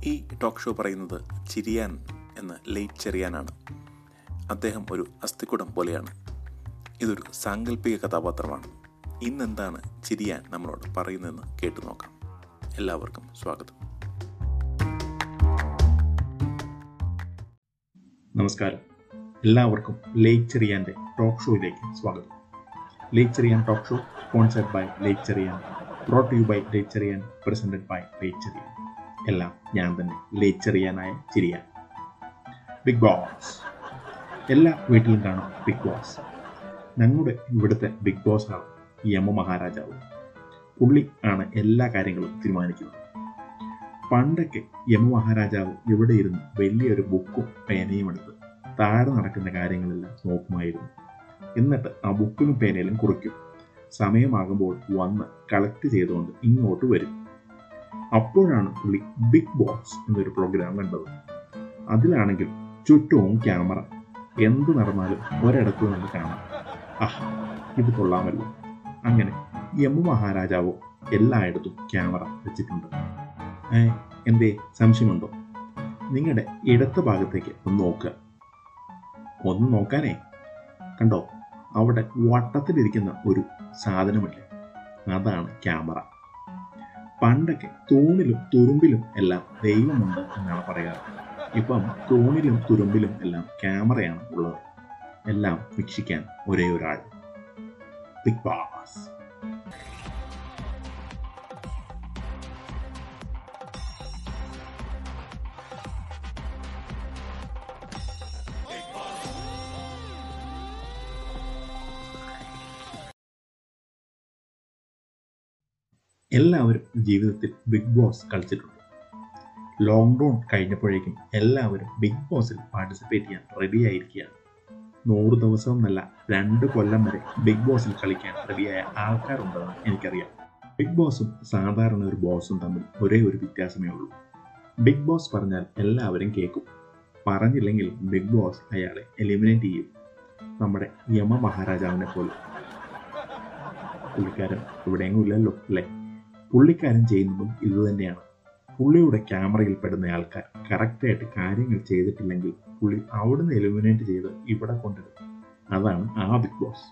ഈ talk show പറയുന്നത് ചിരിയാൻ എന്ന ലേറ്റ് ചെറിയാനാണ് അദ്ദേഹം ഒരു അസ്ഥിക്കുടം പോലെയാണ് ഇതൊരു സാങ്കല്പിക കഥാപാത്രമാണ് ഇന്നെന്താണ് ചിരിയാൻ നമ്മളോട് പറയുന്നതെന്ന് കേട്ടു നോക്കാം എല്ലാവർക്കും സ്വാഗതം നമസ്കാരം എല്ലാവർക്കും ലേക്ക് ചെറിയാൻ്റെ ടോക്ക് ഷോയിലേക്ക് സ്വാഗതം Lake Cheriyan talk show sponsored by Lake Cheriyan brought you by Lake Cheriyan presented by Lake Cheriyan എല്ലാം ഞാൻ തന്നെ ലേക്ക് ചെറിയാനായ ചിരിയാൻ ബിഗ് ബോസ് എല്ലാ വീട്ടിലും കാണും ബിഗ് ബോസ് ഞങ്ങളുടെ ഇവിടുത്തെ ബിഗ് ബോസ് ആണ് യമ മഹാരാജാവ് പുള്ളി ആണ് എല്ലാ കാര്യങ്ങളും തീരുമാനിക്കുന്നത് പണ്ടൊക്കെ യമ മഹാരാജാവ് ഇവിടെ ഇരുന്ന് വലിയൊരു ബുക്കും പേനയും എടുത്ത് താഴെ നടക്കുന്ന കാര്യങ്ങളെല്ലാം നോക്കുമായിരുന്നു എന്നിട്ട് ആ ബുക്കിലും പേനയിലും കുറിക്കും സമയമാകുമ്പോൾ വന്ന് കളക്ട് ചെയ്തുകൊണ്ട് ഇങ്ങോട്ട് വരും അപ്പോഴാണ് പുള്ളി ബിഗ് ബോസ് എന്നൊരു പ്രോഗ്രാം കണ്ടത് അതിലാണെങ്കിൽ ചുറ്റും ക്യാമറ എന്ത് നടന്നാലും ഒരിടത്തു നിന്ന് കാണാം ആഹ് ഇത് കൊള്ളാമല്ലോ അങ്ങനെ യമു മഹാരാജാവോ എല്ലായിടത്തും ക്യാമറ വെച്ചിട്ടുണ്ട് ഏ എന്തേ സംശയമുണ്ടോ നിങ്ങളുടെ ഇടത്ത ഭാഗത്തേക്ക് ഒന്ന് നോക്കുക ഒന്ന് നോക്കാനേ കണ്ടോ അവിടെ വട്ടത്തിലിരിക്കുന്ന ഒരു സാധനമില്ലേ അതാണ് ക്യാമറ പണ്ടൊക്കെ തൂണിലും തുരുമ്പിലും എല്ലാം ദൈവമുണ്ട് എന്നാണ് പറയാറ് ഇപ്പം തൂണിലും തുരുമ്പിലും എല്ലാം ക്യാമറയാണ് ഉള്ളത് എല്ലാം വീക്ഷിക്കാൻ ഒരേ ഒരാൾ ബിഗ് ബാസ് എല്ലാവരും ജീവിതത്തിൽ ബിഗ് ബോസ് കളിച്ചിട്ടുണ്ട് ലോക്ക്ഡൗൺ കഴിഞ്ഞപ്പോഴേക്കും എല്ലാവരും ബിഗ് ബോസിൽ പാർട്ടിസിപ്പേറ്റ് ചെയ്യാൻ റെഡി ആയിരിക്കുകയാണ് നൂറ് ദിവസം എന്നല്ല രണ്ട് കൊല്ലം വരെ ബിഗ് ബോസിൽ കളിക്കാൻ റെഡിയായ ആൾക്കാരുണ്ടെന്ന് എനിക്കറിയാം ബിഗ് ബോസും സാധാരണ ഒരു ബോസും തമ്മിൽ ഒരേ ഒരു വ്യത്യാസമേ ഉള്ളൂ ബിഗ് ബോസ് പറഞ്ഞാൽ എല്ലാവരും കേൾക്കും പറഞ്ഞില്ലെങ്കിൽ ബിഗ് ബോസ് അയാളെ എലിമിനേറ്റ് ചെയ്യും നമ്മുടെ യമ മഹാരാജാവിനെ പോലെ പുള്ളിക്കാരൻ ഇവിടെയെങ്ങും ഇല്ലല്ലോ അല്ലേ പുള്ളിക്കാരൻ ചെയ്യുന്നതും ഇത് തന്നെയാണ് പുള്ളിയുടെ ക്യാമറയിൽ പെടുന്ന ആൾക്കാർ കറക്റ്റായിട്ട് കാര്യങ്ങൾ ചെയ്തിട്ടില്ലെങ്കിൽ പുള്ളി അവിടുന്ന് എലിമിനേറ്റ് ചെയ്ത് ഇവിടെ കൊണ്ടിടും അതാണ് ആ ബിഗ് ബോസ്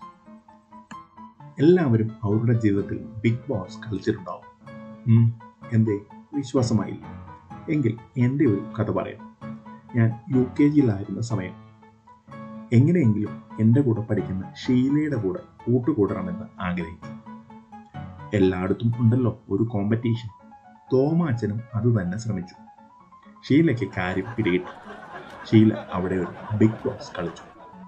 എല്ലാവരും അവരുടെ ജീവിതത്തിൽ ബിഗ് ബോസ് കളിച്ചിട്ടുണ്ടാവും ഉം, എന്തേ വിശ്വാസമായില്ല എങ്കിൽ എൻ്റെ ഒരു കഥ പറയാം ഞാൻ യു കെ ജിയിലായിരുന്ന സമയം എങ്ങനെയെങ്കിലും എൻ്റെ കൂടെ പഠിക്കുന്ന ഷീലയുടെ കൂടെ കൂട്ടുകൂടണമെന്ന് ആഗ്രഹിച്ചു എല്ലായിടത്തും ഉണ്ടല്ലോ ഒരു കോമ്പറ്റീഷൻ തോമാച്ചനും അത് തന്നെ ശ്രമിച്ചു ഷീലയ്ക്ക് കാര്യം പിടികിട്ടി ഷീല അവിടെ ഒരു ബിഗ് ബോസ് കളിച്ചു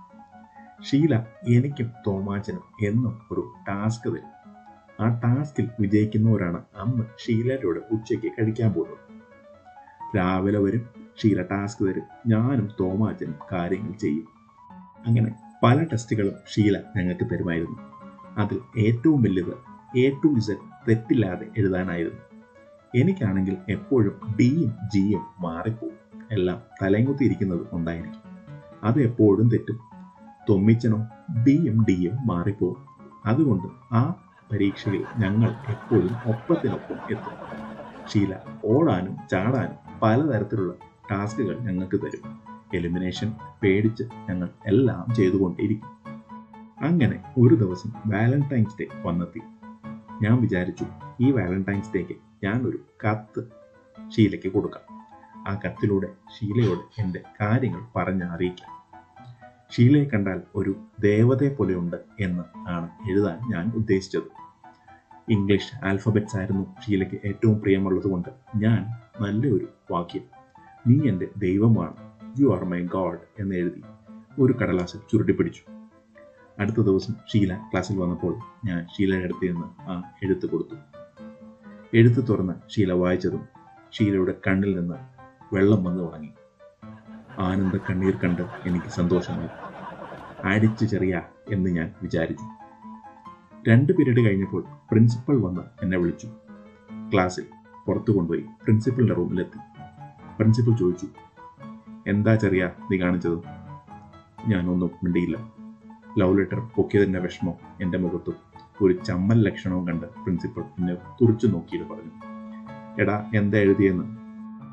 ഷീല എനിക്കും തോമാച്ചനും എന്നും ഒരു ടാസ്ക് തരും ആ ടാസ്കിൽ വിജയിക്കുന്നവരാണ് അന്ന് ഷീലയോട് ഉച്ചയ്ക്ക് കഴിക്കാൻ പോകുന്നത് രാവിലെ വരും ഷീല ടാസ്ക് തരും ഞാനും തോമാച്ചനും കാര്യങ്ങൾ ചെയ്യും അങ്ങനെ പല ടെസ്റ്റുകളും ഷീല ഞങ്ങൾക്ക് തരുമായിരുന്നു അതിൽ ഏറ്റവും വലുത് എ ടു ഇസഡ് തെറ്റില്ലാതെ എഴുതാനായിരുന്നു എനിക്കാണെങ്കിൽ എപ്പോഴും ഡിയും ജിയും മാറിപ്പോവും എല്ലാം തലയുകുത്തിയിരിക്കുന്നത് കൊണ്ടായിരിക്കും അത് എപ്പോഴും തെറ്റും തൊമ്മിച്ചനോ ബിയും ഡിയും മാറിപ്പോവും അതുകൊണ്ട് ആ പരീക്ഷയിൽ ഞങ്ങൾ എപ്പോഴും ഒപ്പത്തിനൊപ്പം എത്തും ഷീല ഓടാനും ചാടാനും പലതരത്തിലുള്ള ടാസ്കുകൾ ഞങ്ങൾക്ക് തരും എലിമിനേഷൻ പേടിച്ച് ഞങ്ങൾ എല്ലാം ചെയ്തുകൊണ്ടിരിക്കും അങ്ങനെ ഒരു ദിവസം വാലന്റൈൻസ് ഡേ വന്നെത്തി ഞാൻ വിചാരിച്ചു ഈ വാലന്റൈൻസ് ഡേക്ക് ഞാൻ ഒരു കത്ത് ഷീലയ്ക്ക് കൊടുക്കാം ആ കത്തിലൂടെ ഷീലയോട് എൻ്റെ കാര്യങ്ങൾ പറഞ്ഞ് അറിയിക്കാം ഷീലയെ കണ്ടാൽ ഒരു ദേവതയെ പോലെയുണ്ട് എന്ന് ആണ് എഴുതാൻ ഞാൻ ഉദ്ദേശിച്ചത് ഇംഗ്ലീഷ് ആൽഫബറ്റ്സ് ആയിരുന്നു ഷീലയ്ക്ക് ഏറ്റവും പ്രിയമുള്ളത് കൊണ്ട് ഞാൻ നല്ലൊരു വാക്യം നീ എൻ്റെ ദൈവമാണ് യു ആർ മൈ ഗോഡ് എന്ന് എഴുതി ഒരു കടലാസിൽ ചുരുട്ടിപ്പിടിച്ചു അടുത്ത ദിവസം ഷീല ക്ലാസ്സിൽ വന്നപ്പോൾ ഞാൻ ഷീലയുടെ അടുത്ത് നിന്ന് ആ എഴുത്ത് കൊടുത്തു എഴുത്ത് തുറന്ന് ഷീല വായിച്ചതും ഷീലയുടെ കണ്ണിൽ നിന്ന് വെള്ളം വന്ന് തുടങ്ങി ആനന്ദ കണ്ണീർ കണ്ട് എനിക്ക് സന്തോഷമായി അടിച്ചു ചെറിയ എന്ന് ഞാൻ വിചാരിച്ചു രണ്ട് പീരീഡ് കഴിഞ്ഞപ്പോൾ പ്രിൻസിപ്പൽ വന്ന് എന്നെ വിളിച്ചു ക്ലാസ്സിൽ പുറത്തു കൊണ്ടുപോയി പ്രിൻസിപ്പലിന്റെ റൂമിലെത്തി പ്രിൻസിപ്പൽ ചോദിച്ചു എന്താ ചെറിയ നീ കാണിച്ചത് ഞാനൊന്നും മിണ്ടിയില്ല ലവ് ലെറ്റർ പൊക്കിയതിൻ്റെ വിഷമം എൻ്റെ മുഖത്തും ഒരു ചമ്മൽ ലക്ഷണവും കണ്ട് പ്രിൻസിപ്പൽ എന്നെ തുറച്ചു നോക്കിയിട്ട് പറഞ്ഞു എടാ എന്താ എഴുതിയെന്ന്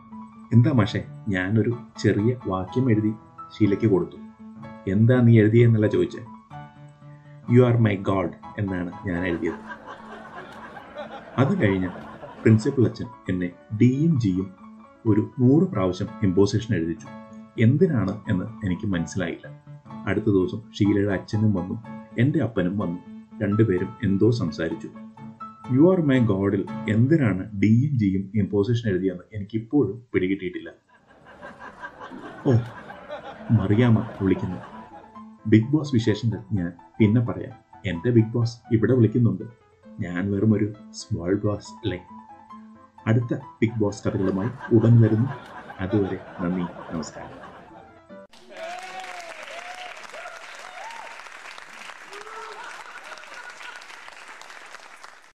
എന്താ മാഷേ ഞാനൊരു ചെറിയ വാക്യം എഴുതി ഷീലയ്ക്ക് കൊടുത്തു എന്താ നീ എഴുതിയെന്നല്ല ചോദിച്ചേ യു ആർ മൈ ഗോഡ് എന്നാണ് ഞാൻ എഴുതിയത് അത് കഴിഞ്ഞ് പ്രിൻസിപ്പൽ അച്ഛൻ എന്നെ ഡിയും ജിയും ഒരു നൂറ് പ്രാവശ്യം ഇമ്പോസിഷൻ എഴുതിച്ചു എന്തിനാണ് എന്ന് എനിക്ക് മനസ്സിലായില്ല അടുത്ത ദിവസം ഷീലയുടെ അച്ഛനും വന്നു എൻ്റെ അപ്പനും വന്നു രണ്ടുപേരും എന്തോ സംസാരിച്ചു യു ആർ മൈ ഗോഡിൽ എന്തിനാണ് ഡിയും ജിയും ഇമ്പോസിഷൻ എഴുതിയെന്ന് എനിക്കിപ്പോഴും പിടികിട്ടിയിട്ടില്ല ഓ മറിയാമ വിളിക്കുന്നു ബിഗ് ബോസ് വിശേഷങ്ങൾ ഞാൻ പിന്നെ പറയാം എൻ്റെ ബിഗ് ബോസ് ഇവിടെ വിളിക്കുന്നുണ്ട് ഞാൻ വെറും ഒരു സ്മോൾ ബോസ് അല്ലേ അടുത്ത ബിഗ് ബോസ് കഥകളുമായി ഉടൻ വരുന്നു അതുവരെ നന്ദി നമസ്കാരം